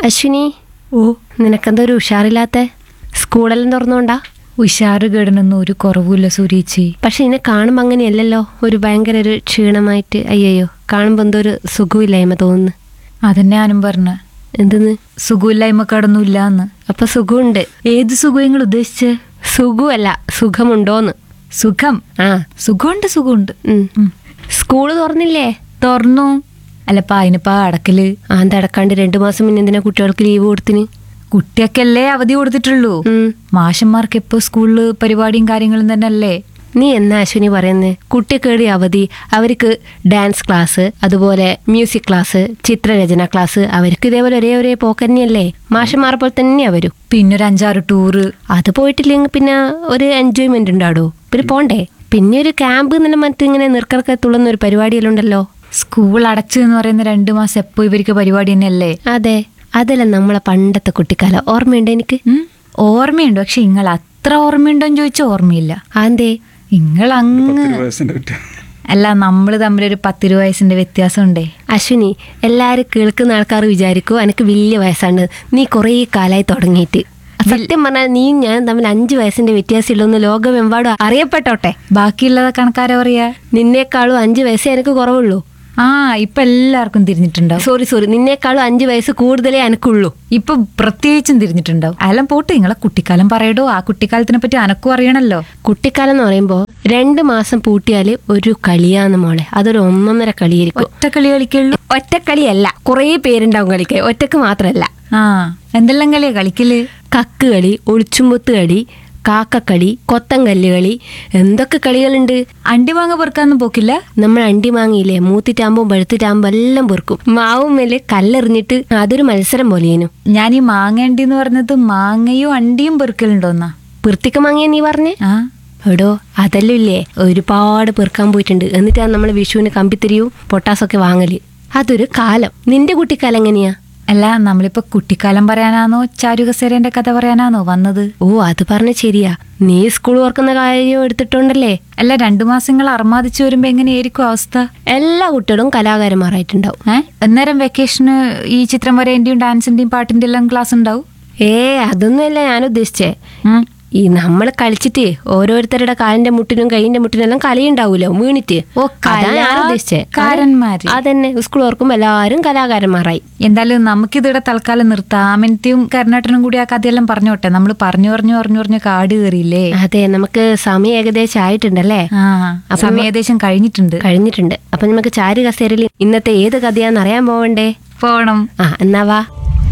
അശ്വിനി ഓ നിനക്കെന്താ ഒരു ഉഷാറില്ലാത്ത സ്കൂളെല്ലാം തുറന്നോണ്ടാ ഉഷാറ് കേടനൊന്നും ഒരു കുറവുമില്ല സുരീച്ചി പക്ഷെ ഇതിനെ കാണുമ്പോൾ അങ്ങനെയല്ലല്ലോ ഒരു ഭയങ്കര ഒരു ക്ഷീണമായിട്ട് അയ്യയ്യോ കാണുമ്പോൾ എന്തോ ഒരു സുഖമില്ലായ്മ തോന്നുന്നു അതന്നെ ഞാനും പറഞ്ഞ എന്തെന്ന് സുഖമില്ലായ്മ കടന്നില്ല എന്ന് അപ്പൊ സുഖമുണ്ട് ഏത് സുഖം നിങ്ങൾ ഉദ്ദേശിച്ച് സുഖമല്ല സുഖമുണ്ടോന്ന് സുഖം ആ സുഖമുണ്ട് സുഖമുണ്ട് ഉം. ഉം. സ്കൂള് തുറന്നില്ലേ തുറന്നു അല്ലപ്പാ അതിനിപ്പാ അടക്കല് ആ എന്താ അടക്കാണ്ട് രണ്ടു മാസം മുന്നേ എന്തിനാ കുട്ടികൾക്ക് ലീവ് കൊടുത്തിന് കുട്ടിയൊക്കെയല്ലേ അവധി കൊടുത്തിട്ടുള്ളൂ ഉം. മാഷന്മാർക്ക് എപ്പോ സ്കൂളില് പരിപാടിയും കാര്യങ്ങളും തന്നെ അല്ലേ നീ എന്നാ അശ്വിനി പറയുന്നത് കുട്ടിക്കേടി അവധി അവർക്ക് ഡാൻസ് ക്ലാസ് അതുപോലെ മ്യൂസിക് ക്ലാസ് ചിത്രരചന ക്ലാസ് അവർക്ക് ഇതേപോലെ ഒരേ ഒരേ പോക്കന്നെയല്ലേ മാഷന്മാരെ പോലെ തന്നെയാ വരും പിന്നെ ഒരു അഞ്ചാറ് ടൂറ് അത് പോയിട്ടില്ലെങ്കിൽ പിന്നെ ഒരു എൻജോയ്മെന്റ് ഉണ്ടാടോ പിന്നെ പോണ്ടേ പിന്നെ ഒരു ക്യാമ്പ് എന്നുള്ള മറ്റിങ്ങനെ നിർക്കറക്കെ തുള്ളുന്ന ഒരു പരിപാടിയെല്ലാം ഉണ്ടല്ലോ സ്കൂൾ അടച്ചു എന്ന് പറയുന്ന രണ്ടു മാസം എപ്പോ ഇവർക്ക് പരിപാടി തന്നെയല്ലേ അതെ അതെല്ലാം നമ്മളെ പണ്ടത്തെ കുട്ടിക്കാലം ഓർമ്മയുണ്ട് എനിക്ക് ഉം. ഓർമ്മയുണ്ട് പക്ഷെ നിങ്ങൾ അത്ര ഓർമ്മയുണ്ടോന്ന് ചോദിച്ചാൽ ഓർമ്മയില്ല ആന്തേ നിങ്ങൾ അങ്ങ് വയസ്സിന്റെ വ്യത്യാസം അല്ല നമ്മൾ തമ്മിലൊരു പത്തിരു വയസ്സിന്റെ വ്യത്യാസം ഉണ്ടേ അശ്വിനി എല്ലാരും കേൾക്കുന്ന ആൾക്കാർ വിചാരിക്കും എനിക്ക് വലിയ വയസ്സാണ് നീ കുറേ കാലമായി തുടങ്ങിയിട്ട് സത്യം പറഞ്ഞാൽ നീയും ഞാൻ തമ്മിൽ അഞ്ച് വയസ്സിന്റെ വ്യത്യാസമുള്ളൂ ലോകമെമ്പാടും അറിയപ്പെട്ടോട്ടെ ബാക്കിയുള്ളത് കണക്കാരാ പറയാ നിന്നേക്കാളും അഞ്ച് വയസ്സേ എനിക്ക് കുറവുള്ളൂ ആ ഇപ്പൊ എല്ലാവർക്കും തിരിഞ്ഞിട്ടുണ്ടാവും സോറി സോറി നിന്നേക്കാളും അഞ്ച് വയസ്സ് കൂടുതലേ എനിക്കുള്ളൂ ഇപ്പൊ പ്രത്യേകിച്ചും തിരിഞ്ഞിട്ടുണ്ടാവും അതെല്ലാം പോട്ട് നിങ്ങളെ കുട്ടിക്കാലം പറയടോ ആ കുട്ടിക്കാലത്തിനെ പറ്റി അനക്കും അറിയണല്ലോ കുട്ടിക്കാലം എന്ന് പറയുമ്പോൾ രണ്ട് മാസം പൂട്ടിയാല് ഒരു കളിയാന്ന് മോളെ അതൊരു ഒന്നൊന്നര കളിയായിരിക്കും ഒറ്റ കളി കളിക്കുള്ളൂ ഒറ്റക്കളിയല്ല കുറേ പേരുണ്ടാവും കളിക്കാൻ ഒറ്റക്ക് മാത്രമല്ല ആ എന്തെല്ലാം കളിയാ കളിക്കല് കക്ക് കളി ഒളിച്ചുമ്പൊത്ത് കളി കാക്കക്കളി കൊത്തങ്കല്ല് കളി എന്തൊക്കെ കളികളുണ്ട് അണ്ടി മാങ്ങ പെറുക്കാന്നും പോക്കില്ല നമ്മൾ അണ്ടി മാങ്ങിയില്ലേ മൂത്തിട്ടാകുമ്പോൾ പഴുത്തിട്ടാകുമ്പോൾ എല്ലാം പൊറുക്കും മാവും മേലെ കല്ലെറിഞ്ഞിട്ട് അതൊരു മത്സരം പോലെയേനു ഞാൻ ഈ മാങ്ങ അണ്ടി എന്ന് പറഞ്ഞത് മാങ്ങയും അണ്ടിയും പെറുക്കലുണ്ടോന്നാ പിർത്തിക്ക മാങ്ങിയ നീ പറഞ്ഞേ ആ എടോ അതെല്ലാം ഇല്ലേ ഒരുപാട് പെറുക്കാൻ പോയിട്ടുണ്ട് എന്നിട്ടാണ് നമ്മൾ വിഷുവിന് കമ്പിത്തിരിയും പൊട്ടാസൊക്കെ വാങ്ങല് അതൊരു കാലം നിന്റെ കുട്ടിക്കാലം എങ്ങനെയാ അല്ല നമ്മളിപ്പോ കുട്ടിക്കാലം പറയാനാണോ ചാരുകസേരന്റെ കഥ പറയാനാണോ വന്നത് ഓ അത് പറഞ്ഞ ശരിയാ നീ സ്കൂൾ ഓർക്കുന്ന കാര്യം എടുത്തിട്ടുണ്ടല്ലേ അല്ല രണ്ടു മാസങ്ങൾ അർമാദിച്ചു വരുമ്പോ എങ്ങനെയായിരിക്കും അവസ്ഥ എല്ലാ കുട്ടികളും കലാകാരന്മാരായിട്ടുണ്ടാവും ഏ അന്നേരം വെക്കേഷന് ഈ ചിത്രം വരേന്റെയും ഡാൻസിന്റെയും പാട്ടിന്റെ എല്ലാം ക്ലാസ് ഉണ്ടാവും ഏ അതൊന്നുമല്ല ഞാൻ ഉദ്ദേശിച്ചേ ഉം. ഈ നമ്മൾ കളിച്ചിട്ട് ഓരോരുത്തരുടെ കാലിന്റെ മുട്ടിനും കൈയിന്റെ മുട്ടിനും എല്ലാം കളിയുണ്ടാവൂലോ വീണിട്ട് ഓ, അതാ ഞാൻ ഉദ്ദേശിച്ചേ കലാകാരന്മാര്. അതന്നെ സ്കൂൾ ഓർക്കുമ്പോ എല്ലാരും കലാകാരന്മാരായി എന്തായാലും നമുക്കിതിവിടെ തൽക്കാലം നിർത്താം അമിനത്തെയും കരുണാട്ടനും കൂടി ആ കഥയെല്ലാം പറഞ്ഞോട്ടെ നമ്മൾ പറഞ്ഞു പറഞ്ഞു പറഞ്ഞു പറഞ്ഞു കാട് കയറിയില്ലേ അതെ നമുക്ക് സമയം ഏകദേശം ആയിട്ടുണ്ടല്ലേ ആ സമയം ഏകദേശം കഴിഞ്ഞിട്ടുണ്ട് കഴിഞ്ഞിട്ടുണ്ട് അപ്പൊ നമുക്ക് ചാരു കസേരയിൽ ഇന്നത്തെ ഏത് കഥയാന്ന് അറിയാൻ പോവണ്ടേ പോണം ആ എന്നാ വാ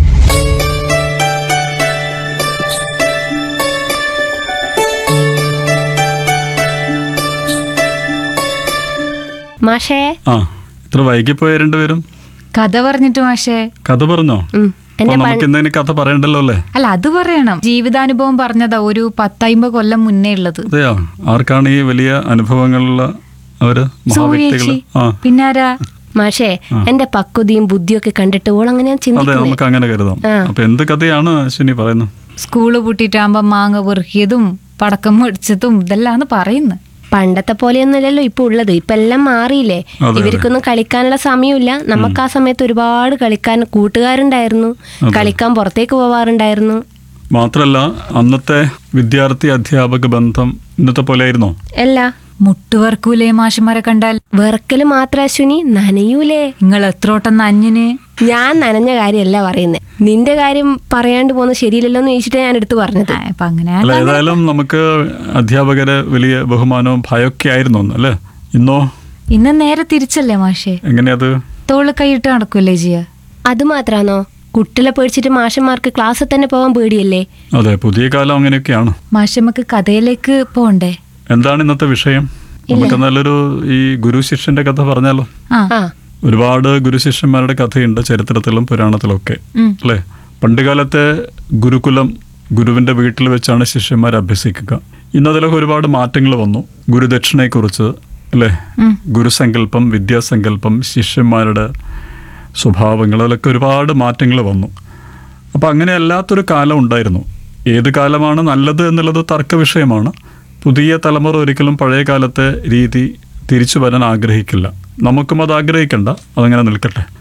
മാഷേ ആ ഇത്ര വൈകിപ്പോയ രണ്ടുപേരും കഥ പറഞ്ഞിട്ട് മാഷേ കഥ പറഞ്ഞോ ഉം. അപ്പൊ നമുക്ക് എന്തെങ്കിലും കഥ പറയണ്ടല്ലോ അല്ലേ അല്ല അത് പറയണം ജീവിതാനുഭവം പറഞ്ഞതാ ഒരു പത്തൈമ്പത് കൊല്ലം മുന്നേ ഉള്ളത് അതെയോ ആർക്കാണ് ഈ വലിയ അനുഭവങ്ങളുള്ള അവര് മഹാവ്യക്തികള് സൂര്യേച്ചി ആ പിന്നാരാ മാഷേ എന്റെ പക്വതയും ബുദ്ധിയൊക്കെ കണ്ടിട്ട് ഓൾ അങ്ങനെ അതെ ചിന്തിക്കുന്നത് നമുക്ക് അങ്ങനെ കരുതാം ആ. അപ്പൊ എന്ത് കഥയാണ് അശ്വിനി പറയുന്നത് സ്കൂള് പൂട്ടിയിട്ടാകുമ്പോ മാങ്ങ പെറുക്കിയതും പടക്കം മേടിച്ചതും ഇതെല്ലാന്ന് പറയുന്നത് പണ്ടത്തെ പോലെയൊന്നുമല്ലല്ലോ ഇപ്പൊ ഉള്ളത് ഇപ്പൊ എല്ലാം മാറിയില്ലേ അതെ. ഇവർക്കൊന്നും കളിക്കാനുള്ള സമയമില്ല നമുക്ക് ആ സമയത്ത് ഒരുപാട് കളിക്കാൻ കൂട്ടുകാരുണ്ടായിരുന്നു കളിക്കാൻ പുറത്തേക്ക് പോവാറുണ്ടായിരുന്നു മാത്രല്ല അന്നത്തെ വിദ്യാർത്ഥി അധ്യാപക ബന്ധം ഇന്നത്തെ പോലെ ആയിരുന്നോ അല്ല മുട്ടുവർക്കൂലേ മാഷന്മാരെ കണ്ടാൽ വെറുക്കല് മാത്രം അശ്വിനി നനയൂലേ നിങ്ങൾ എത്രോട്ടം നഞ്ഞിന് ഞാൻ നനഞ്ഞ കാര്യമല്ല പറയുന്നത് നിന്റെ കാര്യം പറയാണ്ട് പോകുന്നത് ശരിയില്ലല്ലോ എന്ന് ചോദിച്ചിട്ട് ഞാൻ എടുത്തു പറഞ്ഞത് ആ, ഇപ്പൊ അങ്ങനെ അല്ല ഏതായാലും നമുക്ക് അധ്യാപകരെ വലിയ ബഹുമാനവും ഭയമൊക്കെ ആയിരുന്നു അന്ന് അല്ലേ ഇന്നോ ഇന്ന് നേരെ തിരിച്ചല്ലേ മാഷേ എങ്ങനെയത് തോള് കൈയിട്ട് നടക്കൂലേ ജിയ അത് മാത്രാണോ കുട്ടികളെ പേടിച്ചിട്ട് മാഷന്മാർക്ക് ക്ലാസ്സിൽ തന്നെ പോകാൻ പേടിയല്ലേ അതെ പുതിയ കാലം അങ്ങനെയൊക്കെയാണ് മാഷമ്മക്ക് കഥയിലേക്ക് പോണ്ടേ എന്താണ് ഇന്നത്തെ വിഷയം നമുക്ക് നല്ലൊരു ഈ ഗുരു ശിഷ്യന്റെ കഥ പറഞ്ഞാലോ ആ ആ ഒരുപാട് ഗുരുശിഷ്യന്മാരുടെ കഥയുണ്ട് ചരിത്രത്തിലും പുരാണത്തിലും ഒക്കെ ഉം. അല്ലേ പണ്ടുകാലത്തെ ഗുരുകുലം ഗുരുവിന്റെ വീട്ടിൽ വെച്ചാണ് ശിഷ്യന്മാർ അഭ്യസിക്കുക ഇന്നതിലൊക്കെ ഒരുപാട് മാറ്റങ്ങൾ വന്നു ഗുരുദക്ഷിണയെക്കുറിച്ച് അല്ലേ ഉം. ഗുരുസങ്കല്പം വിദ്യാസങ്കല്പം ശിഷ്യന്മാരുടെ സ്വഭാവങ്ങൾ അതിലൊക്കെ ഒരുപാട് മാറ്റങ്ങൾ വന്നു അപ്പം അങ്ങനെ അല്ലാത്തൊരു കാലം ഉണ്ടായിരുന്നു ഏത് കാലമാണ് നല്ലത് എന്നുള്ളത് തർക്ക വിഷയമാണ് പുതിയ തലമുറ ഒരിക്കലും പഴയ കാലത്തെ രീതി തിരിച്ചു വരാൻ ആഗ്രഹിക്കില്ല നമുക്കും അത് ആഗ്രഹിക്കണ്ട അതങ്ങനെ നിൽക്കട്ടെ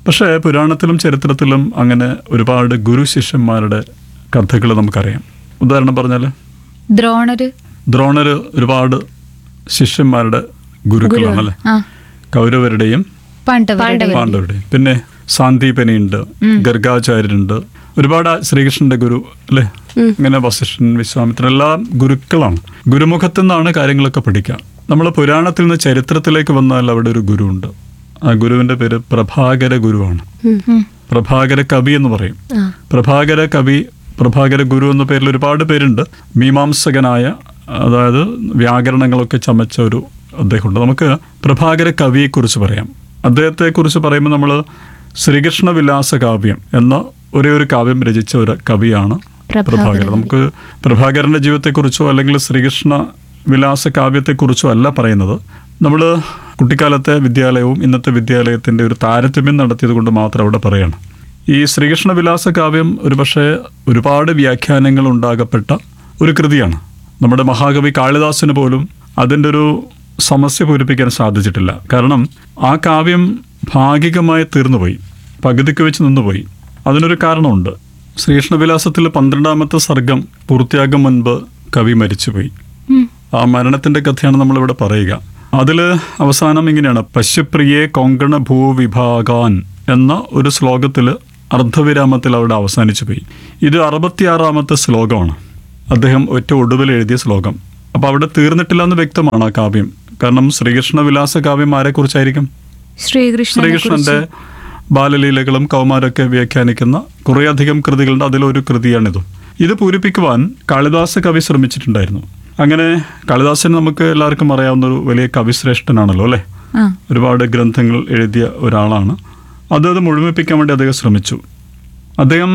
പക്ഷേ പുരാണത്തിലും ചരിത്രത്തിലും അങ്ങനെ ഒരുപാട് ഗുരു ശിഷ്യന്മാരുടെ കഥകൾ നമുക്കറിയാം ഉദാഹരണം പറഞ്ഞാൽ ദ്രോണര് ദ്രോണര് ഒരുപാട് ശിഷ്യന്മാരുടെ ഗുരുക്കളാണ് അല്ലേ ആ കൗരവരുടെയും പാണ്ഡവരുടെ പാണ്ഡവരുടെയും പിന്നെ സാന്ദീപനിയുണ്ട് ഗർഗാചാര്യരുണ്ട് ഒരുപാട് ശ്രീകൃഷ്ണന്റെ ഗുരു അല്ലേ ഇങ്ങനെ വസിഷ്ഠൻ വിശ്വാമിത്രൻ എല്ലാം ഗുരുക്കളാണ് ഗുരുമുഖത്തു നിന്നാണ് കാര്യങ്ങളൊക്കെ പഠിക്കുക നമ്മൾ പുരാണത്തിൽ നിന്ന് ചരിത്രത്തിലേക്ക് വന്നാൽ അവിടെ ഒരു ഗുരുവുണ്ട് ആ ഗുരുവിന്റെ പേര് പ്രഭാകര ഗുരുവാണ് ഉം. പ്രഭാകര കവി എന്ന് പറയും ആ പ്രഭാകര കവി പ്രഭാകര ഗുരു എന്ന പേരിൽ ഒരുപാട് പേരുണ്ട് മീമാംസകനായ അതായത് വ്യാകരണങ്ങളൊക്കെ ചമച്ച ഒരു അദ്ദേഹമുണ്ട് നമുക്ക് പ്രഭാകര കവിയെക്കുറിച്ച് പറയാം അദ്ദേഹത്തെക്കുറിച്ച് പറയുമ്പോൾ നമ്മൾ ശ്രീകൃഷ്ണ വിലാസ കാവ്യം എന്ന ഒരേ ഒരു കാവ്യം രചിച്ച ഒരു കവിയാണ് പ്രഭാകരൻ നമുക്ക് പ്രഭാകരന്റെ ജീവിതത്തെക്കുറിച്ചോ അല്ലെങ്കിൽ ശ്രീകൃഷ്ണ വിലാസ കാവ്യത്തെക്കുറിച്ചോ അല്ല പറയുന്നത് നമ്മൾ കുട്ടിക്കാലത്തെ വിദ്യാലയവും ഇന്നത്തെ വിദ്യാലയത്തിന്റെ ഒരു താരതമ്യം നടത്തിയത് കൊണ്ട് മാത്രം അവിടെ പറയാണ് ഈ ശ്രീകൃഷ്ണ വിലാസ കാവ്യം ഒരുപക്ഷെ ഒരുപാട് വ്യാഖ്യാനങ്ങൾ ഉണ്ടാകപ്പെട്ട ഒരു കൃതിയാണ് നമ്മുടെ മഹാകവി കാളിദാസന് പോലും അതിൻ്റെ ഒരു സമസ്യ പൂരിപ്പിക്കാൻ സാധിച്ചിട്ടില്ല കാരണം ആ കാവ്യം ഭാഗികമായി തീർന്നുപോയി പകുതിക്ക് വെച്ച് നിന്നുപോയി അതിനൊരു കാരണമുണ്ട് ശ്രീകൃഷ്ണവിലാസത്തിൽ പന്ത്രണ്ടാമത്തെ സർഗം പൂർത്തിയാകും മുൻപ് കവി മരിച്ചുപോയി ഉം. ആ മരണത്തിന്റെ കഥയാണ് നമ്മളിവിടെ പറയുക അതിൽ അവസാനം ഇങ്ങനെയാണ് പശ്യപ്രിയെ കൊങ്കണ ഭൂവിഭാഗാൻ എന്ന ഒരു ശ്ലോകത്തിൽ അർദ്ധവിരാമത്തിൽ അവിടെ അവസാനിച്ചു പോയി ഇത് അറുപത്തിയാറാമത്തെ ശ്ലോകമാണ് അദ്ദേഹം ഏറ്റവും ഒടുവിൽ എഴുതിയ ശ്ലോകം അപ്പോൾ അവിടെ തീർന്നിട്ടില്ല എന്ന് വ്യക്തമാണ് ആ കാവ്യം കാരണം ശ്രീകൃഷ്ണ വിലാസ കാവ്യം ആരെക്കുറിച്ചായിരിക്കും ശ്രീകൃഷ്ണനെ ശ്രീകൃഷ്ണന്റെ ബാലലീലകളും കൗമാരൊക്കെ വ്യാഖ്യാനിക്കുന്ന കുറേയധികം കൃതികളുണ്ട് അതിലൊരു കൃതിയാണിത് ഇത് പൂരിപ്പിക്കുവാൻ കാളിദാസ കവി ശ്രമിച്ചിട്ടുണ്ടായിരുന്നു അങ്ങനെ കാളിദാസന് നമുക്ക് എല്ലാവർക്കും അറിയാവുന്ന ഒരു വലിയ കവിശ്രേഷ്ഠനാണല്ലോ അല്ലേ ആ ഒരുപാട് ഗ്രന്ഥങ്ങൾ എഴുതിയ ഒരാളാണ് അത് അത് മുഴുമിപ്പിക്കാൻ വേണ്ടി അദ്ദേഹം ശ്രമിച്ചു അദ്ദേഹം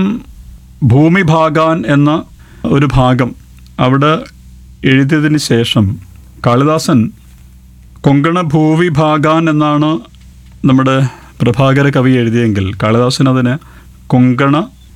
ഭൂമിഭാഗാൻ എന്ന ഒരു ഭാഗം അവിടെ എഴുതിയതിന് ശേഷം കാളിദാസൻ കൊങ്കണ ഭൂവിഭാഗാൻ എന്നാണ് നമ്മുടെ പ്രഭാകര കവി എഴുതിയെങ്കിൽ കാളിദാസൻ അതിന് കൊങ്കണ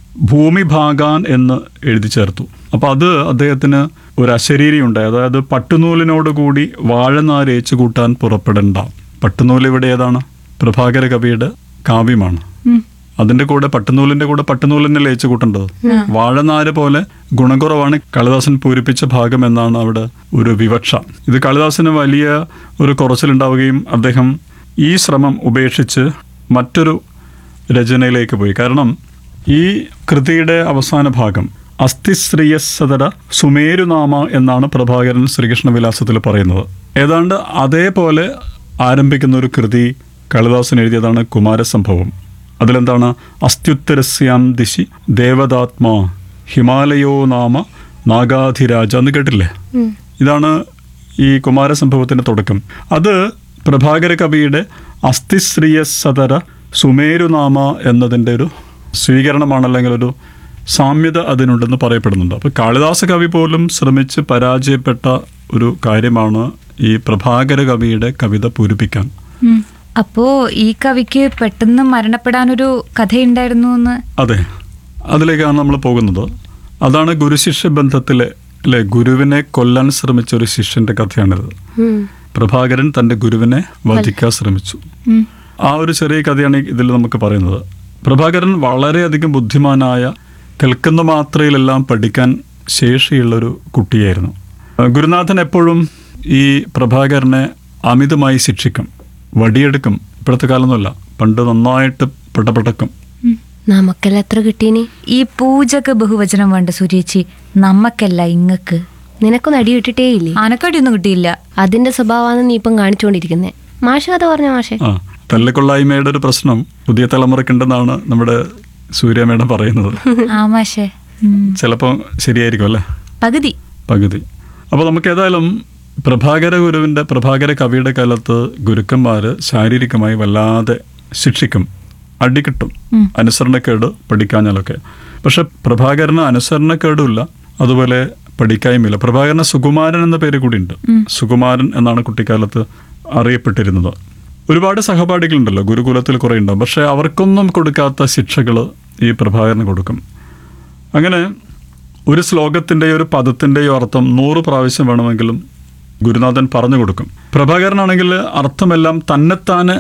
ഭൂമിഭാഗാൻ എന്ന് എഴുതി ചേർത്തു അപ്പോൾ അത് അദ്ദേഹത്തിന് ഒരു അശരീരി ഉണ്ടായി അതായത് പട്ടുനൂലിനോട് കൂടി വാഴനാര് ഏച്ചു കൂട്ടാൻ പുറപ്പെടണ്ട പട്ടുനൂല് ഇവിടെ ഏതാണ് പ്രഭാകര കവിയുടെ കാവ്യമാണ് ഉം. അതിന്റെ കൂടെ പട്ടുനൂലിന്റെ കൂടെ പട്ടുനൂലിനെ ലയിച്ചു കൂട്ടേണ്ടത് വാഴനാര് പോലെ ഗുണകുറവാണ് കാളിദാസൻ പൂരിപ്പിച്ച ഭാഗം എന്നാണ് അവിടെ ഒരു വിവക്ഷ ഇത് കാളിദാസന് വലിയ ഒരു കുറച്ചിലുണ്ടാവുകയും അദ്ദേഹം ഈ ശ്രമം ഉപേക്ഷിച്ച് മറ്റൊരു രചനയിലേക്ക് പോയി കാരണം ഈ കൃതിയുടെ അവസാന ഭാഗം അസ്ഥിശ്രീയസതര സുമേരുനാമ എന്നാണ് പ്രഭാകരൻ ശ്രീകൃഷ്ണ വിലാസത്തിൽ പറയുന്നത് ഏതാണ്ട് അതേപോലെ ആരംഭിക്കുന്ന ഒരു കൃതി കാളിദാസൻ എഴുതിയതാണ് കുമാരസംഭവം അതിലെന്താണ് അസ്ത്യുത്തരസ്യാം ദിശി ദേവതാത്മാ ഹിമാലയോ നാമ നാഗാധിരാജ എന്ന് കേട്ടില്ലേ ഇതാണ് ഈ കുമാരസംഭവത്തിന്റെ തുടക്കം അത് പ്രഭാകര കവിയുടെ അസ്ഥിശ്രീയസതര സുമേരുനാമ എന്നതിൻ്റെ ഒരു സ്വീകരണമാണ് അല്ലെങ്കിൽ ഒരു സാമ്യത അതിനുണ്ടെന്ന് പറയപ്പെടുന്നുണ്ട് അപ്പോൾ കാളിദാസ കവി പോലും ശ്രമിച്ച് പരാജയപ്പെട്ട ഒരു കാര്യമാണ് ഈ പ്രഭാകര കവിയുടെ കവിത പൂരിപ്പിക്കാൻ ഉം. അപ്പോ ഈ കവിക്ക് പെട്ടെന്ന് മരണപ്പെടാനൊരു കഥയുണ്ടായിരുന്നു എന്ന് അതെ അതിലേക്കാണ് നമ്മൾ പോകുന്നത് അതാണ് ഗുരുശിഷ്യ ബന്ധത്തിലെ അല്ലെ ഗുരുവിനെ കൊല്ലാൻ ശ്രമിച്ച ഒരു ശിഷ്യന്റെ കഥയാണിത് ഉം. പ്രഭാകരൻ തന്റെ ഗുരുവിനെ വധിക്കാൻ ശ്രമിച്ചു ഉം. ആ ഒരു ചെറിയ കഥയാണ് ഇതിൽ നമുക്ക് പറയുന്നത് പ്രഭാകരൻ വളരെയധികം ബുദ്ധിമാനായ കേൾക്കുന്ന മാത്രയിലെല്ലാം പഠിക്കാൻ ശേഷിയുള്ളൊരു കുട്ടിയായിരുന്നു ആ, ഗുരുനാഥൻ എപ്പോഴും ഈ പ്രഭാകരനെ അമിതമായി ശിക്ഷിക്കും വടിയെടുക്കും ഇപ്പോഴത്തെ കാലമൊന്നുമല്ല പണ്ട് നന്നായിട്ട് പെട്ടപ്പെട്ടക്കും നമുക്കെല്ലാം എത്ര കിട്ടീനി ഈ പൂജക്ക് ബഹുവചനം വേണ്ട സുരേച്ചി നമ്മക്കല്ല ഇങ്ങക്ക് നിനക്കൊന്നും അടി കിട്ടിട്ടേ ഇല്ലേ ആനക്കടിയൊന്നും കിട്ടിയില്ല അതിന്റെ സ്വഭാവമാണ് നീ ഇപ്പം കാണിച്ചുകൊണ്ടിരിക്കുന്നത് മാഷ കഥ പറഞ്ഞ മാഷെ ആ തല്ലിക്കൊള്ളായ്മയുടെ ഒരു പ്രശ്നം പുതിയ തലമുറയ്ക്കുണ്ടെന്നാണ് നമ്മുടെ സൂര്യ മേഡം പറയുന്നത് ആ മാഷേ ഉം. ചിലപ്പോൾ ശരിയായിരിക്കും അല്ലേ പകുതി പകുതി അപ്പോൾ നമുക്ക് ഏതായാലും പ്രഭാകര ഗുരുവിൻ്റെ പ്രഭാകര കവിയുടെ കാലത്ത് ഗുരുക്കന്മാർ ശാരീരികമായി വല്ലാതെ ശിക്ഷിക്കും അടി കിട്ടും ഉം. അനുസരണക്കേട് പഠിക്കാഞ്ഞാലൊക്കെ പക്ഷെ പ്രഭാകരന് അനുസരണക്കേടുമില്ല അതുപോലെ പഠിക്കായ്മയില്ല പ്രഭാകരന് സുകുമാരൻ എന്ന പേര് കൂടിയുണ്ട് സുകുമാരൻ എന്നാണ് കുട്ടിക്കാലത്ത് അറിയപ്പെട്ടിരുന്നത് ഒരുപാട് സഹപാഠികളുണ്ടല്ലോ ഗുരുകുലത്തിൽ കുറേ ഉണ്ടാവും പക്ഷെ അവർക്കൊന്നും കൊടുക്കാത്ത ശിക്ഷകൾ ഈ പ്രഭാകരന് കൊടുക്കും അങ്ങനെ ഒരു ശ്ലോകത്തിൻ്റെയോ ഒരു പദത്തിൻ്റെയോ അർത്ഥം നൂറ് പ്രാവശ്യം വേണമെങ്കിലും ഗുരുനാഥൻ പറഞ്ഞു കൊടുക്കും പ്രഭാകരനാണെങ്കിൽ അർത്ഥമെല്ലാം തന്നെത്താനെ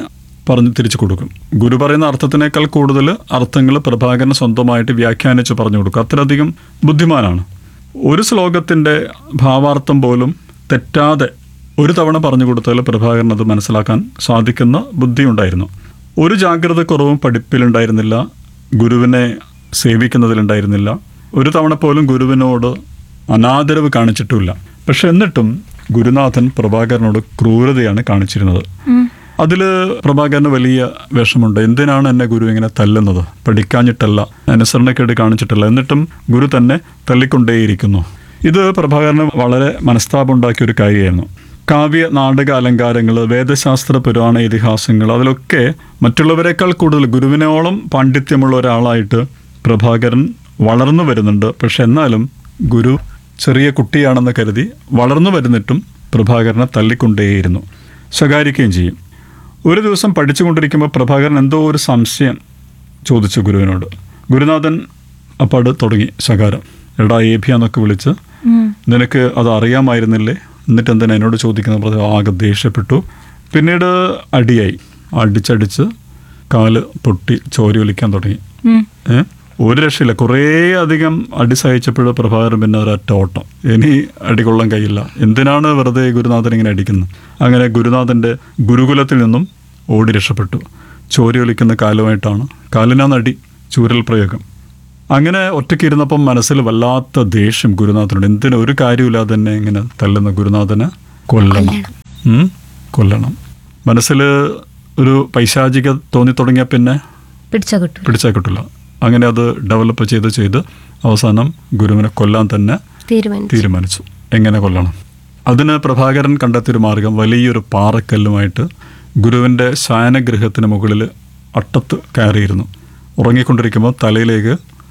പറഞ്ഞ് തിരിച്ചു കൊടുക്കും ഗുരു പറയുന്ന അർത്ഥത്തിനേക്കാൾ കൂടുതൽ അർത്ഥങ്ങൾ പ്രഭാകരൻ സ്വന്തമായിട്ട് വ്യാഖ്യാനിച്ച് പറഞ്ഞു കൊടുക്കും അത്രയധികം ബുദ്ധിമാനാണ് ഒരു ശ്ലോകത്തിൻ്റെ ഭാവാർത്ഥം പോലും തെറ്റാതെ ഒരു തവണ പറഞ്ഞു കൊടുത്താൽ പ്രഭാകരൻ അത് മനസ്സിലാക്കാൻ സാധിക്കുന്ന ബുദ്ധിയുണ്ടായിരുന്നു ഒരു ജാഗ്രത കുറവും പഠിപ്പിലുണ്ടായിരുന്നില്ല ഗുരുവിനെ സേവിക്കുന്നതിലുണ്ടായിരുന്നില്ല ഒരു തവണ പോലും ഗുരുവിനോട് അനാദരവ് കാണിച്ചിട്ടുമില്ല പക്ഷെ എന്നിട്ടും ഗുരുനാഥൻ പ്രഭാകരനോട് ക്രൂരതയാണ് കാണിച്ചിരുന്നത് അതിൽ പ്രഭാകരന് വലിയ വിഷമുണ്ട് എന്തിനാണ് എന്നെ ഗുരു ഇങ്ങനെ തല്ലുന്നത് പഠിക്കാഞ്ഞിട്ടല്ല അനുസരണക്കേട് കാണിച്ചിട്ടല്ല എന്നിട്ടും ഗുരു തന്നെ തല്ലിക്കൊണ്ടേയിരിക്കുന്നു ഇത് പ്രഭാകരന് വളരെ മനസ്താപം ഉണ്ടാക്കിയ ഒരു കാര്യമായിരുന്നു കാവ്യ നാടക അലങ്കാരങ്ങൾ വേദശാസ്ത്ര പുരാണ ഇതിഹാസങ്ങൾ അതിലൊക്കെ മറ്റുള്ളവരെക്കാൾ കൂടുതൽ ഗുരുവിനോളം പാണ്ഡിത്യമുള്ള ഒരാളായിട്ട് പ്രഭാകരൻ വളർന്നു വരുന്നുണ്ട് പക്ഷെ എന്നാലും ഗുരു ചെറിയ കുട്ടിയാണെന്ന് കരുതി വളർന്നു വരുന്നിട്ടും പ്രഭാകരനെ തല്ലിക്കൊണ്ടേയിരുന്നു ശകാരിക്കുകയും ചെയ്യും ഒരു ദിവസം പഠിച്ചുകൊണ്ടിരിക്കുമ്പോൾ പ്രഭാകരൻ എന്തോ ഒരു സംശയം ചോദിച്ചു ഗുരുവിനോട് ഗുരുനാഥൻ അപ്പാട് തുടങ്ങി ശകാരം എടാ ഏഭ്യ എന്നൊക്കെ വിളിച്ച് നിനക്ക് അത് അറിയാമായിരുന്നില്ലേ എന്നിട്ട് എന്തിനാ എന്നോട് ചോദിക്കുന്നത് പറഞ്ഞ് ആകെ ദേഷ്യപ്പെട്ടു പിന്നീട് അടിയായി അടിച്ചടിച്ച് കാല് പൊട്ടി ചോരി ഒലിക്കാൻ തുടങ്ങി ഏ? ഒരു രക്ഷയില്ല കുറേ അധികം അടി സഹിച്ചപ്പോൾ പ്രഭാകരൻ പിന്നെ ഒരൊറ്റ ഓട്ടം ഇനി അടികൊള്ളാൻ കഴിയില്ല എന്തിനാണ് വെറുതെ ഗുരുനാഥൻ ഇങ്ങനെ അടിക്കുന്നത് അങ്ങനെ ഗുരുനാഥൻ്റെ ഗുരുകുലത്തിൽ നിന്നും ഓടി രക്ഷപ്പെട്ടു ചോരി ഒലിക്കുന്ന കാലുമായിട്ടാണ് കാലിനാന്ന് അടി ചൂരൽ പ്രയോഗം അങ്ങനെ ഒറ്റയ്ക്ക് ഇരുന്നപ്പം മനസ്സിൽ വല്ലാത്ത ദേഷ്യം ഗുരുനാഥനോട് എന്തിനും ഒരു കാര്യമില്ലാതെ തന്നെ ഇങ്ങനെ തല്ലുന്ന ഗുരുനാഥനെ കൊല്ലണം ഉം? കൊല്ലണം മനസ്സിൽ ഒരു പൈശാചിക തോന്നി തുടങ്ങിയ പിന്നെ പിടിച്ചാ കിട്ടു പിടിച്ചാൽ കിട്ടില്ല അങ്ങനെ അത് ഡെവലപ്പ് ചെയ്ത് ചെയ്ത് അവസാനം ഗുരുവിനെ കൊല്ലാൻ തന്നെ തീരുമാനിച്ചു തീരുമാനിച്ചു എങ്ങനെ കൊല്ലണം അതിന് പ്രഭാകരൻ കണ്ടെത്തിയൊരു മാർഗം വലിയൊരു പാറക്കല്ലുമായിട്ട് ഗുരുവിൻ്റെ ശയനഗൃഹത്തിന് മുകളിൽ അട്ടത്ത് കയറിയിരുന്നു ഉറങ്ങിക്കൊണ്ടിരിക്കുമ്പോൾ തലയിലേക്ക്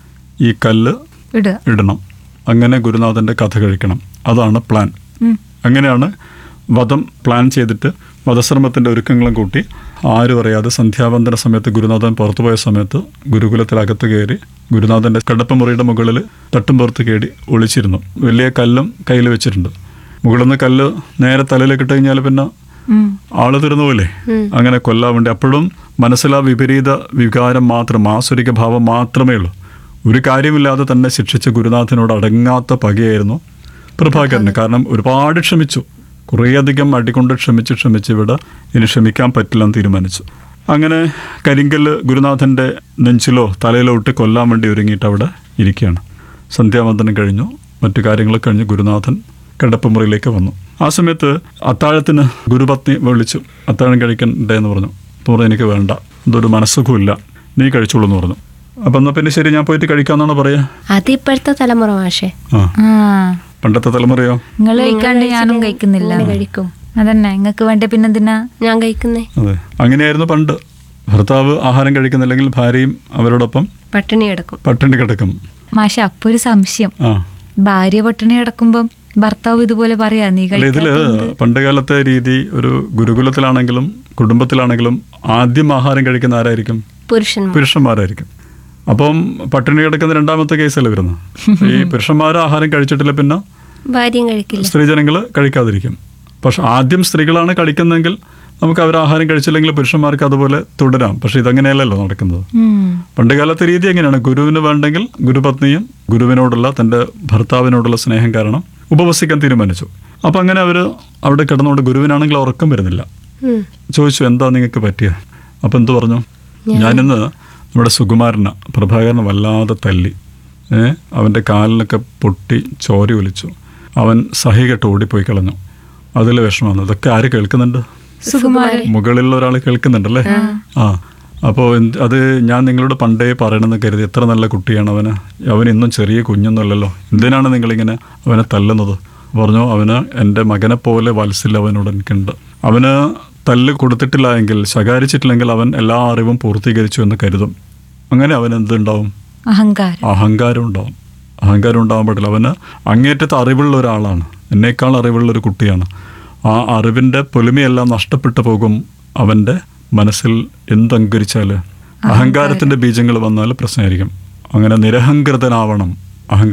ഈ കല്ല് ഇടുക ഇടണം അങ്ങനെ ഗുരുനാഥൻ്റെ കഥ കഴിക്കണം അതാണ് പ്ലാൻ അങ്ങനെയാണ് വധം പ്ലാൻ ചെയ്തിട്ട് വധശ്രമത്തിൻ്റെ ഒരുക്കങ്ങളും കൂട്ടി ആരും അറിയാതെ സന്ധ്യാവന്തന സമയത്ത് ഗുരുനാഥൻ പുറത്തുപോയ സമയത്ത് ഗുരുകുലത്തിലകത്ത് കയറി ഗുരുനാഥൻ്റെ കിടപ്പുമുറിയുടെ മുകളിൽ തട്ടും പുറത്ത് കയറി ഒളിച്ചിരുന്നു വലിയ കല്ലും കയ്യിൽ വെച്ചിട്ടുണ്ട് മുകളിൽ നിന്ന് കല്ല് നേരെ തലയിലേക്ക് ഇട്ട് കഴിഞ്ഞാൽ പിന്നെ ഉം. ആള് തീർന്നു പോലെ അങ്ങനെ കൊല്ലാൻ വേണ്ടി അപ്പോഴും മനസ്സിലാ വിപരീത വികാരം മാത്രം ആസുരിക ഭാവം മാത്രമേ ഉള്ളൂ ഒരു കാര്യമില്ലാതെ തന്നെ ശിക്ഷിച്ച ഗുരുനാഥനോട് അടങ്ങാത്ത പകയായിരുന്നു പ്രഭാകരന് കാരണം ഒരുപാട് ക്ഷമിച്ചു കുറേയധികം അടികൊണ്ട് ക്ഷമിച്ച് ക്ഷമിച്ച് ഇവിടെ ഇനി ക്ഷമിക്കാൻ പറ്റില്ലെന്ന് തീരുമാനിച്ചു അങ്ങനെ കരിങ്കല്ല് ഗുരുനാഥൻ്റെ നെഞ്ചിലോ തലയിലോ ഇട്ട് കൊല്ലാൻ വേണ്ടി ഒരുങ്ങിയിട്ട് അവിടെ ഇരിക്കുകയാണ് സന്ധ്യാവന്തനം കഴിഞ്ഞു മറ്റു കാര്യങ്ങൾ കഴിഞ്ഞ് ഗുരുനാഥൻ കിടപ്പുമുറിയിലേക്ക് വന്നു ആ സമയത്ത് അത്താഴത്തിന് ഗുരുപത്നി വിളിച്ചു അത്താഴം കഴിക്കണ്ടേ എന്ന് പറഞ്ഞു അപ്പോൾ പറഞ്ഞു എനിക്ക് വേണ്ട എന്തൊരു മനസ്സുഖമില്ല നീ കഴിച്ചോളൂ എന്ന് പറഞ്ഞു അപ്പം എന്നാൽ പിന്നെ ശരി ഞാൻ പോയിട്ട് കഴിക്കാമെന്നാണ് പറയാ അത് ഇപ്പോഴത്തെ തലമുറ മാഷേ ആ ആ പണ്ടത്തെ തലമുറയോ നിങ്ങൾ കഴിക്കാണ്ട് ഞാനും കഴിക്കുന്നില്ല ഞാൻ കഴിക്കും അതന്നെ നിങ്ങൾക്ക് വേണ്ട പിന്നെന്തിനാ ഞാൻ കഴിക്കുന്നേ അതെ അങ്ങനെയായിരുന്നു പണ്ട് ഭർത്താവ് ആഹാരം കഴിക്കുന്നില്ലെങ്കിൽ ഭാര്യയും അവരോടൊപ്പം പട്ടിണി കിടക്കും പട്ടിണി കിടക്കും മാഷ അപ്പൊ ഒരു സംശയം ആ ഭാര്യ പട്ടിണി കിടക്കുമ്പം ഭർത്താവ് ഇതുപോലെ പറയാ നീ അല്ല ഇതില് കഴിക്കാത്തത് പണ്ടുകാലത്തെ രീതി ഒരു ഗുരുകുലത്തിലാണെങ്കിലും കുടുംബത്തിലാണെങ്കിലും ആദ്യം ആഹാരം കഴിക്കുന്ന ആരായിരിക്കും പുരുഷന്മാർ പുരുഷന്മാരായിരിക്കും അപ്പം പട്ടിണി കിടക്കുന്ന രണ്ടാമത്തെ കേസല്ലേ വരുന്നത് ഈ പുരുഷന്മാർ ആഹാരം കഴിച്ചിട്ടില്ല പിന്നെ ഭാര്യയും കഴിക്കില്ല സ്ത്രീജനങ്ങൾ കഴിക്കാതിരിക്കും പക്ഷെ ആദ്യം സ്ത്രീകളാണ് കഴിക്കുന്നതെങ്കിൽ നമുക്ക് അവർ ആഹാരം കഴിച്ചില്ലെങ്കിൽ പുരുഷന്മാർക്ക് അതുപോലെ തുടരാം പക്ഷെ ഇതങ്ങനെയല്ലല്ലോ നടക്കുന്നത് ഉം. പണ്ടുകാലത്തെ രീതി എങ്ങനെയാണ് ഗുരുവിന് വേണ്ടെങ്കിൽ ഗുരുപത്നിയും ഗുരുവിനോടുള്ള തൻ്റെ ഭർത്താവിനോടുള്ള സ്നേഹം കാരണം ഉപവസിക്കാൻ തീരുമാനിച്ചു അപ്പം അങ്ങനെ അവർ അവിടെ കിടന്നുകൊണ്ട് ഗുരുവിനാണെങ്കിൽ ഉറക്കം വരുന്നില്ല ഉം. ചോദിച്ചു എന്താ നിങ്ങൾക്ക് പറ്റിയ അപ്പം എന്തു പറഞ്ഞു ഞാനിന്ന് നമ്മുടെ സുകുമാരനെ പ്രഭാകരനെ വല്ലാതെ തല്ലി ഏ അവൻ്റെ കാലിനൊക്കെ പൊട്ടി ചോരി ഒലിച്ചു അവൻ സഹി കെട്ട് ഓടിപ്പോയി കളഞ്ഞു അതിൽ വിഷമമാണ് ഇതൊക്കെ ആര് കേൾക്കുന്നുണ്ട് സുകുമാരൻ മുകളിലുള്ള ഒരാൾ കേൾക്കുന്നുണ്ടല്ലേ ആ അപ്പോൾ എന്ത് അത് ഞാൻ നിങ്ങളോട് പണ്ടേ പറയണമെന്ന് കരുതി എത്ര നല്ല കുട്ടിയാണ് അവന് അവൻ ഇന്നും ചെറിയ കുഞ്ഞൊന്നുമല്ലല്ലോ എന്തിനാണ് നിങ്ങളിങ്ങനെ അവനെ തല്ലുന്നത് പറഞ്ഞു അവന് എൻ്റെ മകനെ പോലെ വാത്സല്യം അവനോട് എനിക്കുണ്ട് അവന് തല്ല് കൊടുത്തിട്ടില്ല എങ്കിൽ ശകാരിച്ചിട്ടില്ലെങ്കിൽ അവൻ എല്ലാ അറിവും പൂർത്തീകരിച്ചു എന്ന് കരുതും അങ്ങനെ അവൻ എന്തുണ്ടാവും അഹങ്കാരം അഹങ്കാരം ഉണ്ടാവും അഹങ്കാരം ഉണ്ടാവാൻ പാടില്ല അവന് അങ്ങേറ്റത്തെ അറിവുള്ള ഒരാളാണ് എന്നേക്കാൾ അറിവുള്ള ഒരു കുട്ടിയാണ് ആ അറിവിൻ്റെ പൊലിമയെല്ലാം നഷ്ടപ്പെട്ടു പോകും അവൻ്റെ മനസ്സിൽ എന്തങ്കരിച്ചാൽ അഹങ്കാരത്തിൻ്റെ ബീജങ്ങൾ വന്നാൽ പ്രശ്നമായിരിക്കും അങ്ങനെ നിരഹങ്കൃതനാവണം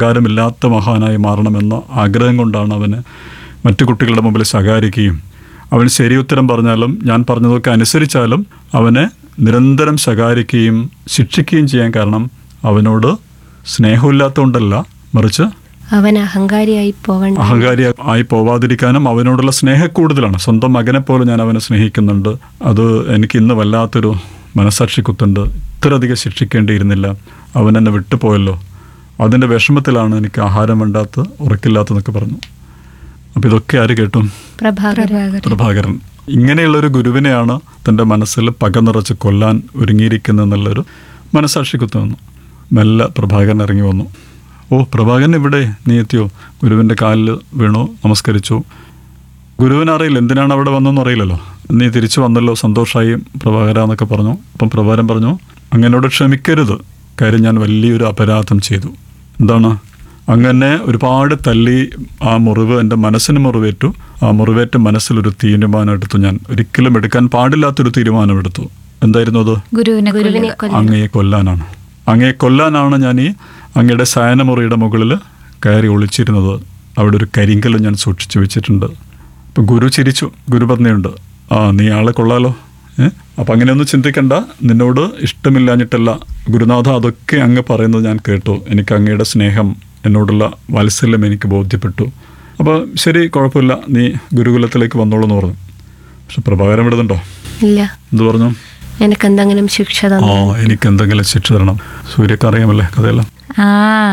അഹങ്കാരമില്ലാത്ത മഹാനായി മാറണമെന്ന ആഗ്രഹം കൊണ്ടാണ് അവന് മറ്റു കുട്ടികളുടെ മുമ്പിൽ ശകാരിക്കുകയും അവൻ ശരി ഉത്തരം പറഞ്ഞാലും ഞാൻ പറഞ്ഞതൊക്കെ അനുസരിച്ചാലും അവനെ നിരന്തരം ശകാരിക്കുകയും ശിക്ഷിക്കുകയും ചെയ്യാൻ കാരണം അവനോട് സ്നേഹമില്ലാത്തതുകൊണ്ടല്ല മറിച്ച് അവൻ അഹങ്കാരിയായി പോവണ്ട അഹങ്കാരി ആയി പോവാതിരിക്കാനും അവനോടുള്ള സ്നേഹക്കൂടുതലാണ് സ്വന്തം മകനെ പോലെ ഞാൻ അവനെ സ്നേഹിക്കുന്നുണ്ട് അത് എനിക്ക് ഇന്ന് വല്ലാത്തൊരു മനസാക്ഷി കുത്തുണ്ട് ഇത്രയധികം ശിക്ഷിക്കേണ്ടിയിരുന്നില്ല അവൻ എന്നെ വിട്ടുപോയല്ലോ അതിൻ്റെ വിഷമത്തിലാണ് എനിക്ക് ആഹാരം വേണ്ടാത്ത ഉറക്കില്ലാത്തതെന്നൊക്കെ പറഞ്ഞു അപ്പോൾ ഇതൊക്കെ ആര് കേട്ടു പ്രഭാകരൻ പ്രഭാകരൻ പ്രഭാകരൻ ഇങ്ങനെയുള്ളൊരു ഗുരുവിനെയാണ് തൻ്റെ മനസ്സിൽ പക നിറച്ച് കൊല്ലാൻ ഒരുങ്ങിയിരിക്കുന്നെന്നുള്ളൊരു മനസാക്ഷി കുത്തു വന്നു മെല്ലെ പ്രഭാകരൻ ഇറങ്ങി വന്നു ഓ പ്രഭാകരൻ ഇവിടെ നീ എത്തിയോ ഗുരുവിൻ്റെ കാലിൽ വീണു നമസ്കരിച്ചു ഗുരുവിനറിയില്ല എന്തിനാണ് അവിടെ വന്നതെന്ന് അറിയില്ലല്ലോ നീ തിരിച്ചു വന്നല്ലോ സന്തോഷമായി പ്രഭാകര എന്നൊക്കെ പറഞ്ഞു അപ്പം പ്രഭാകരൻ പറഞ്ഞു അങ്ങനോട് ക്ഷമിക്കരുത് കാര്യം ഞാൻ വലിയൊരു അപരാധം ചെയ്തു എന്താണ് അങ്ങനെ ഒരുപാട് തല്ലി ആ മുറിവ് എൻ്റെ മനസ്സിന് മുറിവേറ്റു ആ മുറിവേറ്റ മനസ്സിലൊരു തീരുമാനം എടുത്തു ഞാൻ ഒരിക്കലും എടുക്കാൻ പാടില്ലാത്തൊരു തീരുമാനം എടുത്തു എന്തായിരുന്നു അത് ഗുരുവിനെ ഗുരുവിനെ കൊല്ലുക. കൊല്ലുക അങ്ങയെ കൊല്ലാനാണ് അങ്ങയെ കൊല്ലാനാണ് ഞാൻ ഈ അങ്ങയുടെ ശയനമുറിയുടെ മുകളിൽ കയറി ഒളിച്ചിരുന്നത് അവിടെ ഒരു കരിങ്കല്ല് ഞാൻ സൂക്ഷിച്ചു വെച്ചിട്ടുണ്ട് അപ്പം ഗുരു ചിരിച്ചു ഗുരു പറഞ്ഞുണ്ട് ആ നീ ആളെ കൊള്ളാലോ ഏ അപ്പം അങ്ങനെയൊന്നും ചിന്തിക്കണ്ട നിന്നോട് ഇഷ്ടമില്ലാഞ്ഞിട്ടല്ല ഗുരുനാഥ അതൊക്കെ അങ്ങ് പറയുന്നത് ഞാൻ കേട്ടു എനിക്ക് അങ്ങയുടെ സ്നേഹം എന്നോടുള്ള വാത്സല്യം എനിക്ക് ബോധ്യപ്പെട്ടു അപ്പോൾ ശരി കുഴപ്പമില്ല നീ ഗുരുകുലത്തിലേക്ക് വന്നോളൂ എന്ന് പറഞ്ഞു പക്ഷെ പ്രഭാകരം വിടുന്നുണ്ടോ ഇല്ല എന്ത് പറഞ്ഞു എനിക്ക് എന്തെങ്കിലും ശിക്ഷ ആ തന്നു എനിക്ക് എന്തെങ്കിലും ശിക്ഷ തരണം സൂര്യക്ക് അറിയാമല്ലേ കഥയെല്ലാം ആ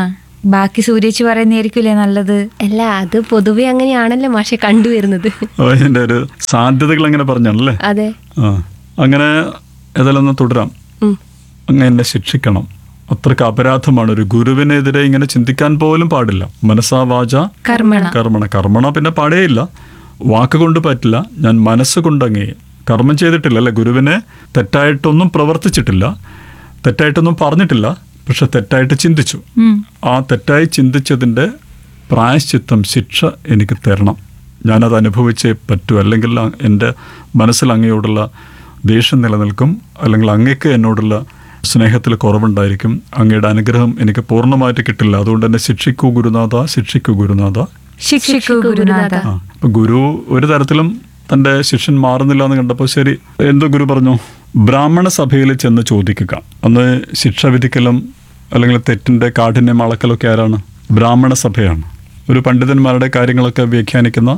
ബാക്കി സൂര്യേച്ചി പറയുന്നതായിരിക്കില്ലേ നല്ലത് അല്ല അത് പൊതുവെ അങ്ങനെയാണല്ലോ മാഷെ കണ്ടുവരുന്നത് അതിൻ്റെ ഒരു സാധ്യതകൾ അങ്ങനെ പറഞ്ഞാണല്ലേ അതെ ആ അങ്ങനെ ഏതായാലും ഒന്ന് തുടരാം ഉം. അങ്ങ് എന്നെ ശിക്ഷിക്കണം അത്രക്ക് അപരാധമാണ് ഒരു ഗുരുവിനെതിരെ ഇങ്ങനെ ചിന്തിക്കാൻ പോലും പാടില്ല മനസ്സാ വാച കർമ്മണ കർമ്മണ കർമ്മണ പിന്നെ പാടേയില്ല വാക്കുകൊണ്ട് പറ്റില്ല ഞാൻ മനസ്സുകൊണ്ട് അങ്ങേ കർമ്മം ചെയ്തിട്ടില്ല അല്ലെ ഗുരുവിനെ തെറ്റായിട്ടൊന്നും പ്രവർത്തിച്ചിട്ടില്ല തെറ്റായിട്ടൊന്നും പറഞ്ഞിട്ടില്ല പക്ഷെ തെറ്റായിട്ട് ചിന്തിച്ചു ഉം. ആ തെറ്റായി ചിന്തിച്ചതിൻ്റെ പ്രായശ്ചിത്തം ശിക്ഷ എനിക്ക് തരണം ഞാനത് അനുഭവിച്ചേ പറ്റൂ അല്ലെങ്കിൽ അ- എൻ്റെ മനസ്സിൽ അങ്ങയോടുള്ള ദേഷ്യം നിലനിൽക്കും അല്ലെങ്കിൽ അങ്ങയ്ക്ക് എന്നോടുള്ള സ്നേഹത്തിൽ കുറവുണ്ടായിരിക്കും അങ്ങയുടെ അനുഗ്രഹം എനിക്ക് പൂർണ്ണമായിട്ട് കിട്ടില്ല അതുകൊണ്ട് എന്നെ ശിക്ഷിക്കൂ ഗുരുനാഥ ശിക്ഷിക്കൂ ഗുരുനാഥ ശിക്ഷിക്കൂ ഗുരുനാഥ ആ അപ്പൊ ഗുരു ഒരു തരത്തിലും തന്റെ ശിഷ്യൻ മാറുന്നില്ല എന്ന് കണ്ടപ്പോൾ ശരി എന്തോ ഗുരു പറഞ്ഞു ബ്രാഹ്മണ സഭയിൽ ചെന്ന് ചോദിക്കുക അന്ന് ശിക്ഷ വിധിക്കലും അല്ലെങ്കിൽ തെറ്റിന്റെ കാഠിന്യം അളക്കലൊക്കെ ആരാണ് ബ്രാഹ്മണ സഭയാണ് ഒരു പണ്ഡിതന്മാരുടെ കാര്യങ്ങളൊക്കെ വ്യാഖ്യാനിക്കുന്ന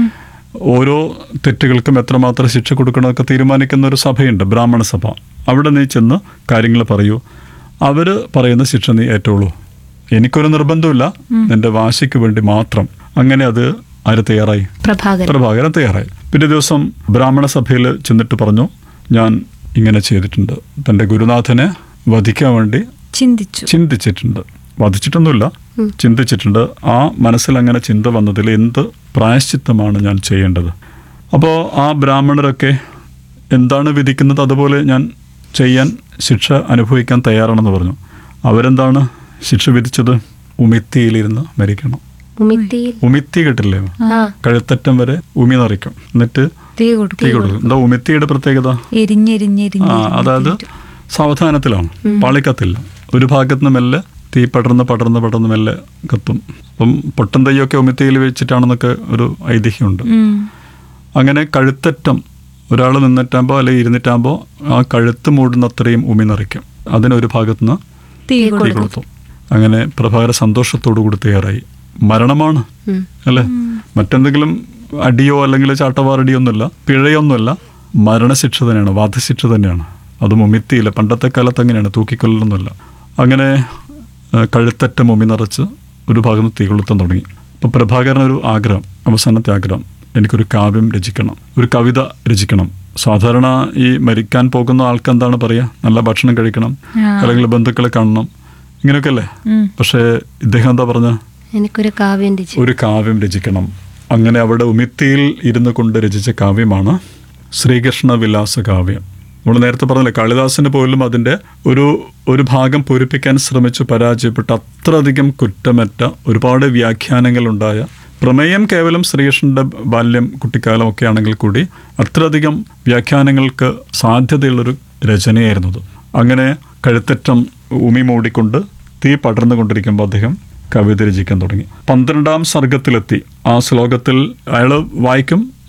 ഓരോ തെറ്റുകൾക്കും എത്രമാത്രം ശിക്ഷ കൊടുക്കണമെന്നൊക്കെ തീരുമാനിക്കുന്ന ഒരു സഭയുണ്ട് ബ്രാഹ്മണ സഭ അവിടെ നീ ചെന്ന് കാര്യങ്ങൾ പറയൂ അവർ പറയുന്ന ശിക്ഷ നീ ഏറ്റോളൂ എനിക്കൊരു നിർബന്ധമില്ല നിന്റെ വാശിക്ക് വേണ്ടി മാത്രം അങ്ങനെ അത് ആര് തയ്യാറായി പ്രഭാകരൻ പ്രഭാകരൻ തയ്യാറായി പിറ്റേ ദിവസം ബ്രാഹ്മണ സഭയിൽ ചെന്നിട്ട് പറഞ്ഞു ഞാൻ ഇങ്ങനെ ചെയ്തിട്ടുണ്ട് തൻ്റെ ഗുരുനാഥനെ വധിക്കാൻ വേണ്ടി ചിന്തിച്ചു ചിന്തിച്ചിട്ടുണ്ട് വധിച്ചിട്ടൊന്നുമില്ല ചിന്തിച്ചിട്ടുണ്ട് ആ മനസ്സിൽ അങ്ങനെ ചിന്ത വന്നതിൽ എന്ത് പ്രായശ്ചിത്തമാണ് ഞാൻ ചെയ്യേണ്ടത് അപ്പോൾ ആ ബ്രാഹ്മണരൊക്കെ എന്താണ് വിധിക്കുന്നത് അതുപോലെ ഞാൻ ചെയ്യാൻ ശിക്ഷ അനുഭവിക്കാൻ തയ്യാറാണെന്ന് പറഞ്ഞു അവരെന്താണ് ശിക്ഷ വിധിച്ചത് ഉമിത്തിയിലിരുന്ന് മരിക്കണം ഉമിത്തിയിൽ ഉമിത്തി കേട്ടില്ലേ ആ കഴുത്തറ്റം വരെ ഉമി നിറയ്ക്കും എന്നിട്ട് തീ കൊടുക്കും തീ കൊടുക്കും എന്താ ഉമിത്തിയുടെ പ്രത്യേകത എരിഞ്ഞെരിഞ്ഞെരിഞ്ഞ് ആ അതായത് സാവധാനത്തിലാണ് പാളിക്കത്തില്ല ഒരു ഭാഗത്ത് നിന്ന് മെല്ലെ തീ പടർന്ന് പടർന്ന് പടർന്ന് മെല്ലെ കത്തും അപ്പം പൊട്ടൻ തയ്യൊക്കെ ഉമിത്തിയിൽ വെച്ചിട്ടാണെന്നൊക്കെ ഒരു ഐതിഹ്യമുണ്ട് ഉം. അങ്ങനെ കഴുത്തറ്റം ഒരാൾ നിന്നിട്ടാകുമ്പോൾ അല്ലെങ്കിൽ ഇരുന്നിട്ടാകുമ്പോൾ ആ കഴുത്ത് മൂടുന്ന അത്രയും ഉമി നിറയ്ക്കും അതിനൊരു ഭാഗത്ത് നിന്ന് തീ തീ കൊടുക്കും കൊടുത്തു അങ്ങനെ പ്രഭാകര സന്തോഷത്തോടു കൂടി തയ്യാറായി മരണമാണ് ഉം. അല്ലേ മറ്റെന്തെങ്കിലും അടിയോ അല്ലെങ്കിൽ ചാട്ടവാറടിയോ ഒന്നുമില്ല പിഴയൊന്നുമല്ല മരണശിക്ഷ തന്നെയാണ് വധശിക്ഷ തന്നെയാണ് അതും ഉമിത്തിയില്ല പണ്ടത്തെ കാലത്ത് അങ്ങനെയാണ് തൂക്കിക്കൊല്ലൊന്നുമില്ല അങ്ങനെ ആ, കഴുത്തറ്റം ഉമി നിറച്ച് ഒരു ഭാഗം തീ കൊളുത്താൻ തുടങ്ങി അപ്പോൾ പ്രഭാകരൻ ഒരു ആഗ്രഹം അവസാനത്തെ ആഗ്രഹം എനിക്കൊരു കാവ്യം രചിക്കണം ഒരു കവിത രചിക്കണം സാധാരണ ഈ മരിക്കാൻ പോകുന്ന ആൾക്ക് എന്താണ് പറയുക നല്ല ഭക്ഷണം കഴിക്കണം ആ. അല്ലെങ്കിൽ ബന്ധുക്കളെ കാണണം ഇങ്ങനെയൊക്കെ അല്ലേ ഉം. പക്ഷേ ഇദ്ദേഹം എന്താ പറഞ്ഞ എനിക്കൊരു കാവ്യം രചി ഒരു കാവ്യം രചിക്കണം അങ്ങനെ അവിടെ ഉമിത്തിയിൽ ഇരുന്നു കൊണ്ട് രചിച്ച കാവ്യമാണ് ശ്രീകൃഷ്ണ വിലാസ കാവ്യം നമ്മൾ നേരത്തെ പറഞ്ഞില്ലേ കാളിദാസന് പോലും അതിൻ്റെ ഒരു ഒരു ഭാഗം പൂരിപ്പിക്കാൻ ശ്രമിച്ചു പരാജയപ്പെട്ട അത്രയധികം കുറ്റമറ്റ ഒരുപാട് വ്യാഖ്യാനങ്ങളുണ്ടായ പ്രമേയം കേവലം ശ്രീകൃഷ്ണന്റെ ബാല്യം കുട്ടിക്കാലം ഒക്കെ ആണെങ്കിൽ കൂടി അത്രയധികം വ്യാഖ്യാനങ്ങൾക്ക് സാധ്യതയുള്ളൊരു രചനയായിരുന്നത് അങ്ങനെ കഴുത്തറ്റം ഉമി മൂടിക്കൊണ്ട് തീ പടർന്നുകൊണ്ടിരിക്കുമ്പോൾ അദ്ദേഹം കവിത രചിക്കാൻ തുടങ്ങി പന്ത്രണ്ടാം സർഗത്തിലെത്തി ആ ശ്ലോകത്തിൽ അയാൾ വായിക്കും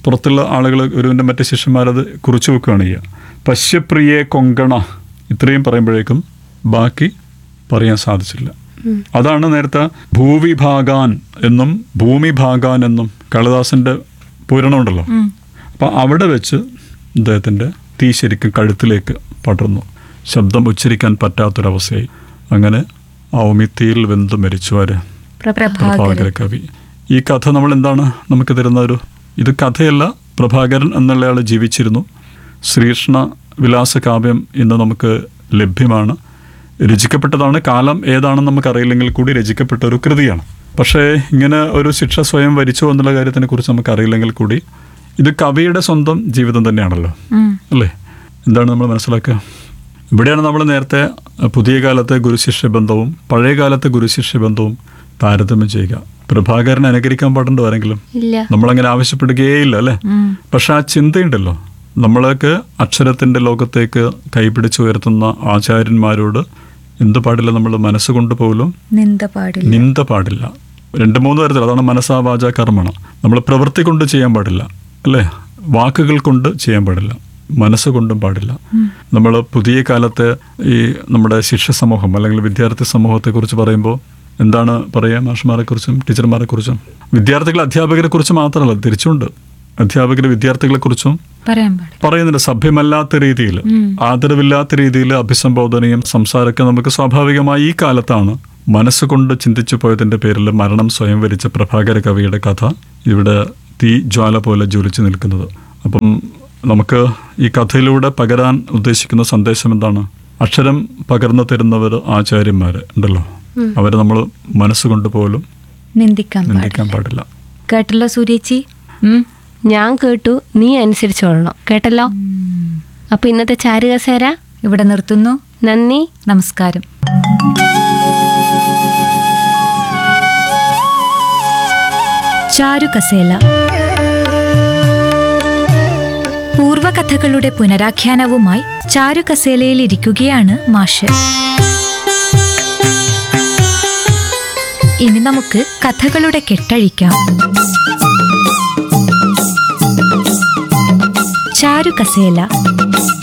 പുറത്തുള്ള ആളുകൾ ഗുരുവിൻ്റെ മറ്റ് ശിഷ്യന്മാരത് കുറിച്ചു വെക്കുകയാണ് ചെയ്യുക പശ്യപ്രിയെ കൊങ്കണ ഇത്രയും പറയുമ്പോഴേക്കും ബാക്കി പറയാൻ സാധിച്ചില്ല അതാണ് നേരത്തെ ഭൂവിഭാഗാൻ എന്നും ഭൂമിഭാഗാൻ എന്നും കാളിദാസന്റെ പൂരണമുണ്ടല്ലോ അപ്പം അവിടെ വെച്ച് അദ്ദേഹത്തിൻ്റെ തീ ശരിക്കും കഴുത്തിലേക്ക് പടർന്നു ശബ്ദം ഉച്ചരിക്കാൻ പറ്റാത്തൊരവസ്ഥയായി അങ്ങനെ ഔമിത്തിയിൽ വെന്ത് മരിച്ചുവാര് പ്രഭാകര കവി ഈ കഥ നമ്മൾ എന്താണ് നമുക്ക് തരുന്ന ഒരു ഇത് കഥയല്ല പ്രഭാകരൻ എന്നുള്ളയാൾ ജീവിച്ചിരുന്നു ശ്രീകൃഷ്ണ വിലാസ കാവ്യം ഇന്ന് നമുക്ക് ലഭ്യമാണ് രചിക്കപ്പെട്ടതാണ് കാലം ഏതാണെന്ന് നമുക്കറിയില്ലെങ്കിൽ കൂടി രചിക്കപ്പെട്ട ഒരു കൃതിയാണ് പക്ഷേ ഇങ്ങനെ ഒരു ശിക്ഷ സ്വയം വരിച്ചോ എന്നുള്ള കാര്യത്തിനെ കുറിച്ച് നമുക്ക് അറിയില്ലെങ്കിൽ കൂടി ഇത് കവിയുടെ സ്വന്തം ജീവിതം തന്നെയാണല്ലോ അല്ലേ എന്താണ് നമ്മൾ മനസ്സിലാക്കുക ഇവിടെയാണ് നമ്മൾ നേരത്തെ അഹ്, പുതിയ കാലത്തെ ഗുരുശിഷ്യ ബന്ധവും പഴയ കാലത്തെ ഗുരുശിഷ്യ ബന്ധവും താരതമ്യം ചെയ്യുക പ്രഭാകരനെ അനുകരിക്കാൻ പാടുണ്ടോ ആരെങ്കിലും ഇല്ല നമ്മളങ്ങനെ ആവശ്യപ്പെടുകയേയില്ല അല്ലേ പക്ഷെ ആ ചിന്തയുണ്ടല്ലോ നമ്മളൊക്കെ അക്ഷരത്തിന്റെ ലോകത്തേക്ക് കൈപിടിച്ച് ഉയർത്തുന്ന ആചാര്യന്മാരോട് എന്ത് പാടില്ല നമ്മൾ മനസ്സുകൊണ്ട് പോലും നിന്ദ പാടില്ല നിന്ദ പാടില്ല രണ്ട് മൂന്ന് തരത്തിൽ അതാണ് മനസ്സാ വാച കർമ്മണ നമ്മൾ പ്രവൃത്തി കൊണ്ട് ചെയ്യാൻ പാടില്ല അല്ലേ വാക്കുകൾ കൊണ്ട് ചെയ്യാൻ പാടില്ല മനസ്സുകൊണ്ടും പാടില്ല നമ്മൾ പുതിയ കാലത്തെ ഈ നമ്മുടെ ശിഷ്യ സമൂഹം അല്ലെങ്കിൽ വിദ്യാർത്ഥി സമൂഹത്തെ കുറിച്ച് പറയുമ്പോൾ എന്താണ് പറയുക മാഷന്മാരെ കുറിച്ചും ടീച്ചർമാരെ കുറിച്ചും വിദ്യാർത്ഥികൾ അധ്യാപകരെ കുറിച്ച് മാത്രമല്ല തിരിച്ചുണ്ട് അധ്യാപകർ വിദ്യാർത്ഥികളെ കുറിച്ചും പറയാൻ പാടില്ല പറയുന്നുണ്ട് സഭ്യമല്ലാത്ത രീതിയിൽ ആദരവില്ലാത്ത രീതിയിൽ അഭിസംബോധനയും സംസാരമൊക്കെ നമുക്ക് സ്വാഭാവികമായി ഈ കാലത്താണ് മനസ്സുകൊണ്ട് ചിന്തിച്ചു പോയതിന്റെ പേരിൽ മരണം സ്വയം വരിച്ച പ്രഭാകര കവിയുടെ കഥ ഇവിടെ തീ ജ്വാല പോലെ ജ്വലിച്ചു നിൽക്കുന്നത് അപ്പം നമുക്ക് ഈ കഥയിലൂടെ പകരാൻ ഉദ്ദേശിക്കുന്ന സന്ദേശം എന്താണ് അക്ഷരം പകർന്നു തരുന്നവർ ആചാര്യന്മാര് ഉണ്ടല്ലോ അവരെ നമ്മൾ മനസ്സുകൊണ്ട് പോലും നിന്ദിക്കാൻ പാടില്ല നിന്ദിക്കാൻ പാടില്ല കേട്ടല്ലോ സൂര്യേച്ചി ഉം. ഞാൻ കേട്ടു നീ അനുസരിച്ചോളണം കേട്ടല്ലോ അപ്പൊ ഇന്നത്തെ ചാരുകസേര ഇവിടെ നിർത്തുന്നു നന്ദി നമസ്കാരം ചാരുകസേല പൂർവകഥകളുടെ പുനരാഖ്യാനവുമായി ചാരുകസേലയിൽ ഇരിക്കുകയാണ് മാഷ് ഇനി നമുക്ക് കഥകളുടെ കെട്ടഴിക്കാം ചാരുകസേല